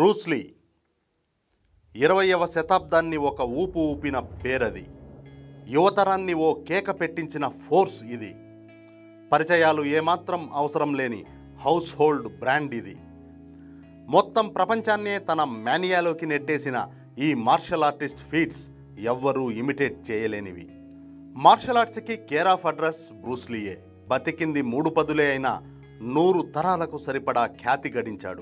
Bruce Lee ఇరవయవ శతాబ్దాన్ని ఒక ఊపు ఊపిన పేరది యువతరాన్ని ఓ కేక పెట్టించిన ఫోర్స్ ఇది పరిచయాలు ఏమాత్రం అవసరం లేని హౌస్ హోల్డ్ బ్రాండ్ ఇది మొత్తం ప్రపంచాన్నే తన మేనియాలోకి నెట్టేసిన ఈ మార్షల్ ఆర్టిస్ట్ ఫీట్స్ ఎవ్వరూ ఇమిటేట్ చేయలేనివి మార్షల్ ఆర్ట్స్కి కేర్ ఆఫ్ అడ్రస్ బ్రూస్లీయే బతికింది మూడు పదులే అయినా నూరు తరాలకు సరిపడా ఖ్యాతి గడించాడు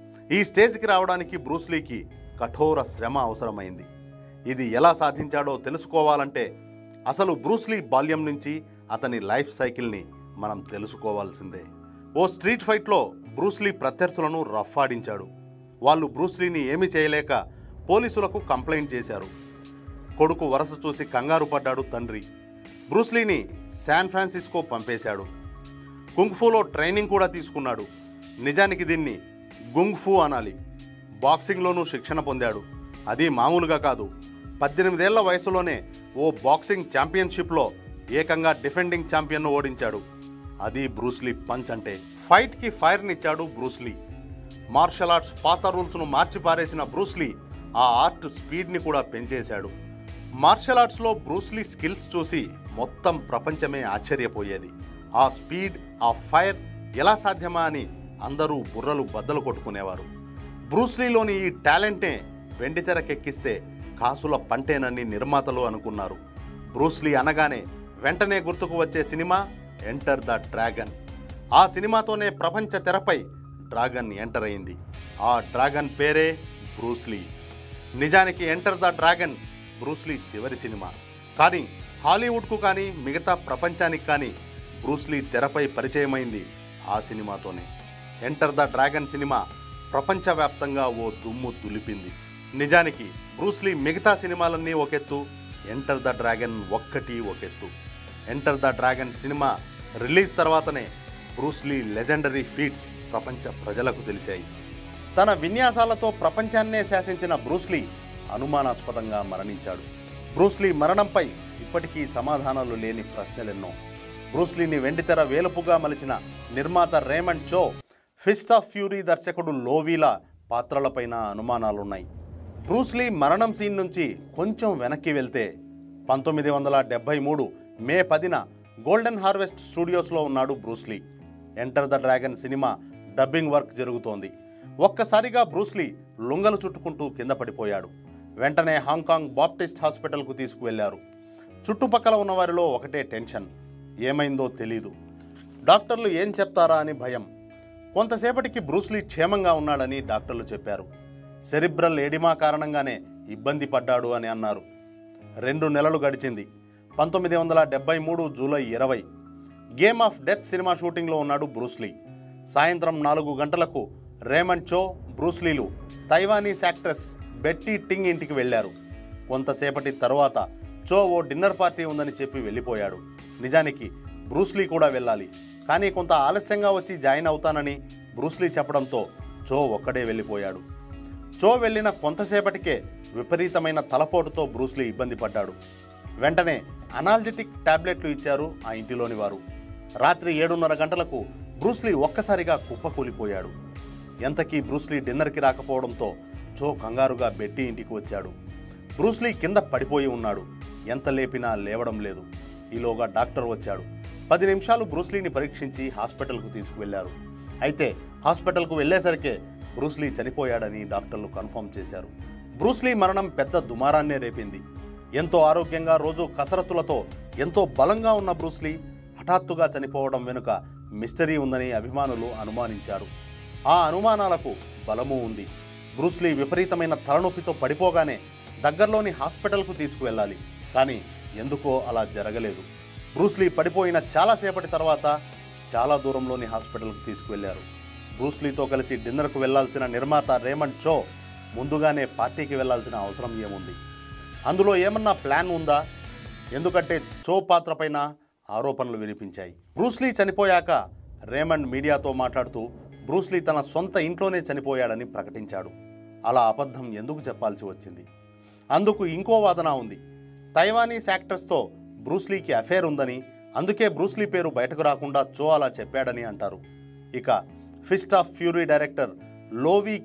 ఈ స్టేజ్కి రావడానికి బ్రూస్లీకి కఠోర శ్రమ అవసరమైంది ఇది ఎలా సాధించాడో తెలుసుకోవాలంటే అసలు బ్రూస్లీ బాల్యం నుంచి అతని లైఫ్ సైకిల్ని మనం తెలుసుకోవాల్సిందే ఓ స్ట్రీట్ ఫైట్లో బ్రూస్లీ ప్రత్యర్థులను రఫాడించాడు వాళ్ళు బ్రూస్లీని ఏమీ చేయలేక పోలీసులకు కంప్లైంట్ చేశారు కొడుకు వరస చూసి కంగారు పడ్డాడు తండ్రి బ్రూస్లీని శాన్ ఫ్రాన్సిస్కో పంపేశాడు కుంగ్ఫూలో ట్రైనింగ్ కూడా తీసుకున్నాడు నిజానికి దీన్ని గుంగ్ఫూ అనాలి బాక్సింగ్లోనూ శిక్షణ పొందాడు అది మామూలుగా కాదు పద్దెనిమిదేళ్ల వయసులోనే ఓ బాక్సింగ్ ఛాంపియన్షిప్లో ఏకంగా డిఫెండింగ్ ఛాంపియన్ను ఓడించాడు అది బ్రూస్లీ పంచ్ అంటే ఫైట్కి ఫైర్నిచ్చాడు బ్రూస్లీ మార్షల్ ఆర్ట్స్ పాత రూల్స్ను మార్చి పారేసిన బ్రూస్లీ ఆ ఆర్ట్ స్పీడ్ని కూడా పెంచేశాడు మార్షల్ ఆర్ట్స్లో బ్రూస్లీ స్కిల్స్ చూసి మొత్తం ప్రపంచమే ఆశ్చర్యపోయేది ఆ స్పీడ్ ఆ ఫైర్ ఎలా సాధ్యమా అని అందరూ బుర్రలు బద్దలు కొట్టుకునేవారు బ్రూస్లీలోని ఈ టాలెంట్నే వెండితెరకెక్కిస్తే కాసుల పంటేనని నిర్మాతలు అనుకున్నారు బ్రూస్లీ అనగానే వెంటనే గుర్తుకు వచ్చే సినిమా ఎంటర్ ద డ్రాగన్ ఆ సినిమాతోనే ప్రపంచ తెరపై డ్రాగన్ ఎంటర్ అయింది ఆ డ్రాగన్ పేరే బ్రూస్లీ నిజానికి ఎంటర్ ద డ్రాగన్ బ్రూస్లీ చివరి సినిమా కానీ హాలీవుడ్కు కానీ మిగతా ప్రపంచానికి కానీ బ్రూస్లీ తెరపై పరిచయమైంది ఆ సినిమాతోనే ఎంటర్ ద డ్రాగన్ సినిమా ప్రపంచవ్యాప్తంగా ఓ దుమ్ము దులిపింది నిజానికి బ్రూస్లీ మిగతా సినిమాలన్నీ ఒకెత్తు ఎంటర్ ద డ్రాగన్ ఒక్కటి ఒకెత్తు enter the dragon cinema release తర్వాతనే బ్రూస్లీ లెజెండరీ ఫీట్స్ ప్రపంచ ప్రజలకు తెలిసాయి తన విన్యాసాలతో ప్రపంచాన్నే శాసించిన బ్రూస్లీ అనుమానాస్పదంగా మరణించాడు బ్రూస్లీ మరణంపై ఇప్పటికీ సమాధానాలు లేని ప్రశ్నలెన్నో బ్రూస్లీని వెండితెర వేలుపుగా మలిచిన నిర్మాత రేమండ్ చో ఫిస్ట్ ఆఫ్ ఫ్యూరీ దర్శకుడు లోవీలా పాత్రలపైన అనుమానాలున్నాయి బ్రూస్లీ మరణం సీన్ నుంచి కొంచెం వెనక్కి వెళ్తే పంతొమ్మిది వందల డెబ్బై మూడు మే పదిన గోల్డెన్ హార్వెస్ట్ స్టూడియోస్లో ఉన్నాడు Bruce Lee enter the dragon cinema dubbing work జరుగుతోంది ఒక్కసారిగా బ్రూస్లీ లుంగలు చుట్టుకుంటూ కింద పడిపోయాడు వెంటనే హాంకాంగ్ బాప్టిస్ట్ హాస్పిటల్కు తీసుకువెళ్లారు చుట్టుపక్కల ఉన్న వారిలో ఒకటే టెన్షన్ ఏమైందో తెలీదు డాక్టర్లు ఏం చెప్తారా అని భయం కొంతసేపటికి బ్రూస్లీ క్షేమంగా ఉన్నాడని డాక్టర్లు చెప్పారు సెరిబ్రల్ ఎడిమా కారణంగానే ఇబ్బంది పడ్డాడు అని అన్నారు రెండు నెలలు గడిచింది పంతొమ్మిది వందల డెబ్బై మూడు జూలై ఇరవై గేమ్ ఆఫ్ డెత్ సినిమా షూటింగ్లో ఉన్నాడు బ్రూస్లీ సాయంత్రం నాలుగు గంటలకు రేమండ్ చో బ్రూస్లీలు తైవానీస్ యాక్ట్రెస్ బెట్టి టింగ్ ఇంటికి వెళ్ళారు కొంతసేపటి తరువాత చో ఓ డిన్నర్ పార్టీ ఉందని చెప్పి వెళ్ళిపోయాడు నిజానికి బ్రూస్లీ కూడా వెళ్ళాలి కానీ కొంత ఆలస్యంగా వచ్చి జాయిన్ అవుతానని బ్రూస్లీ చెప్పడంతో చో ఒక్కడే వెళ్ళిపోయాడు చో వెళ్ళిన కొంతసేపటికే విపరీతమైన తలపోటుతో బ్రూస్లీ ఇబ్బంది పడ్డాడు వెంటనే అనాల్జెటిక్ టాబ్లెట్లు ఇచ్చారు ఆ ఇంటిలోని వారు రాత్రి ఏడున్నర గంటలకు బ్రూస్లీ ఒక్కసారిగా కుప్పకూలిపోయాడు ఎంతకీ బ్రూస్లీ డిన్నర్కి రాకపోవడంతో చో కంగారుగా బెట్టి ఇంటికి వచ్చాడు బ్రూస్లీ కింద పడిపోయి ఉన్నాడు ఎంత లేపినా లేవడం లేదు ఈలోగా డాక్టర్ వచ్చాడు పది నిమిషాలు బ్రూస్లీని పరీక్షించి హాస్పిటల్కు తీసుకువెళ్లారు అయితే హాస్పిటల్కు వెళ్ళేసరికే బ్రూస్లీ చనిపోయాడని డాక్టర్లు కన్ఫర్మ్ చేశారు బ్రూస్లీ మరణం పెద్ద దుమారాన్నే రేపింది ఎంతో ఆరోగ్యంగా రోజు కసరత్తులతో ఎంతో బలంగా ఉన్న బ్రూస్లీ హఠాత్తుగా చనిపోవడం వెనుక మిస్టరీ ఉందని అభిమానులు అనుమానించారు ఆ అనుమానాలకు బలము ఉంది బ్రూస్లీ విపరీతమైన తలనొప్పితో పడిపోగానే దగ్గరలోని హాస్పిటల్కు తీసుకువెళ్ళాలి కానీ ఎందుకో అలా జరగలేదు బ్రూస్లీ పడిపోయిన చాలాసేపటి తర్వాత చాలా దూరంలోని హాస్పిటల్కు తీసుకువెళ్లారు బ్రూస్లీతో కలిసి డిన్నర్కు వెళ్లాల్సిన నిర్మాత రేమండ్ చో ముందుగానే పార్టీకి వెళ్లాల్సిన అవసరం ఏముంది అందులో ఏమన్నా ప్లాన్ ఉందా ఎందుకంటే చో పాత్ర పైన ఆరోపణలు వినిపించాయి బ్రూస్లీ చనిపోయాక రేమండ్ మీడియాతో మాట్లాడుతూ బ్రూస్లీ తన సొంత ఇంట్లోనే చనిపోయాడని ప్రకటించాడు అలా అబద్ధం ఎందుకు చెప్పాల్సి వచ్చింది అందుకు ఇంకో వాదన ఉంది తైవానీస్ యాక్టర్స్తో బ్రూస్లీకి అఫేర్ ఉందని అందుకే బ్రూస్లీ పేరు బయటకు రాకుండా చో అలా చెప్పాడని అంటారు ఇక ఫిస్ట్ ఆఫ్ ఫ్యూరీ డైరెక్టర్ లోవీకి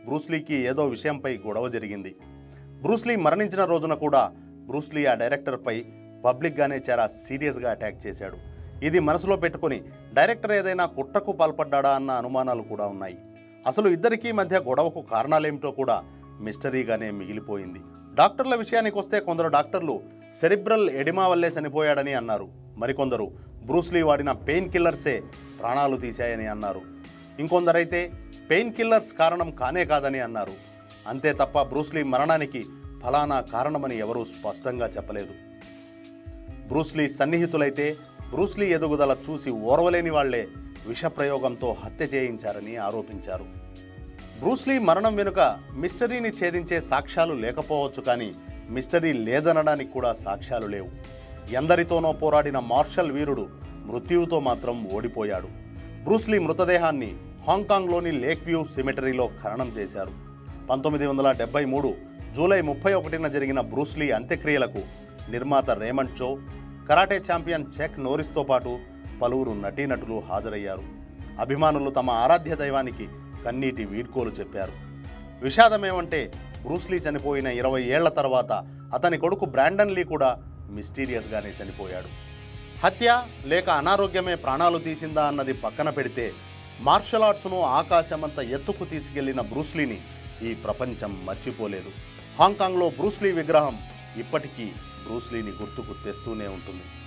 బ్రూస్లీకి ఏదో విషయంపై గొడవ జరిగింది బ్రూస్లీ మరణించిన రోజున కూడా బ్రూస్లీ ఆ డైరెక్టర్పై పబ్లిక్గానే చాలా సీరియస్గా అటాక్ చేశాడు ఇది మనసులో పెట్టుకొని డైరెక్టర్ ఏదైనా కుట్రకు పాల్పడ్డా అన్న అనుమానాలు కూడా ఉన్నాయి అసలు ఇద్దరికీ మధ్య గొడవకు కారణాలేమిటో కూడా మిస్టరీగానే మిగిలిపోయింది డాక్టర్ల విషయానికి వస్తే కొందరు డాక్టర్లు సెరిబ్రల్ ఎడిమా వల్లే చనిపోయాడని అన్నారు మరికొందరు బ్రూస్లీ వాడిన పెయిన్ కిల్లర్సే ప్రాణాలు తీశాయని అన్నారు ఇంకొందరైతే పెయిన్ కిల్లర్స్ కారణం కానే కాదని అన్నారు అంతే తప్ప బ్రూస్లీ మరణానికి ఫలానా కారణమని ఎవరూ స్పష్టంగా చెప్పలేదు బ్రూస్లీ సన్నిహితులైతే బ్రూస్లీ ఎదుగుదల చూసి ఓర్వలేని వాళ్లే విషప్రయోగంతో హత్య చేయించారని ఆరోపించారు బ్రూస్లీ మరణం వెనుక మిస్టరీని ఛేదించే సాక్ష్యాలు లేకపోవచ్చు కానీ మిస్టరీ లేదనడానికి కూడా సాక్ష్యాలు లేవు ఎందరితోనో పోరాడిన మార్షల్ వీరుడు మృత్యువుతో మాత్రం ఓడిపోయాడు బ్రూస్లీ మృతదేహాన్ని హాంకాంగ్లోని లేక్ వ్యూ సిమెటరీలో ఖననం చేశారు పంతొమ్మిది వందల డెబ్బై మూడు జూలై ముప్పై ఒకటిన జరిగిన బ్రూస్లీ అంత్యక్రియలకు నిర్మాత రేమండ్ చో కరాటే ఛాంపియన్ చెక్ నోరిస్తో పాటు పలువురు నటీనటులు హాజరయ్యారు అభిమానులు తమ ఆరాధ్య దైవానికి కన్నీటి వీడ్కోలు చెప్పారు విషాదమేమంటే బ్రూస్లీ చనిపోయిన ఇరవై ఏళ్ల తర్వాత అతని కొడుకు బ్రాండన్ లీ కూడా మిస్టీరియస్గానే చనిపోయాడు హత్య లేక అనారోగ్యమే ప్రాణాలు తీసిందా అన్నది పక్కన పెడితే మార్షల్ ఆర్ట్స్ను ఆకాశమంత ఎత్తుకు తీసుకెళ్లిన బ్రూస్లీని ఈ ప్రపంచం మర్చిపోలేదు హాంకాంగ్లో బ్రూస్లీ విగ్రహం ఇప్పటికీ బ్రూస్లీని గుర్తుకు తెస్తూనే ఉంటుంది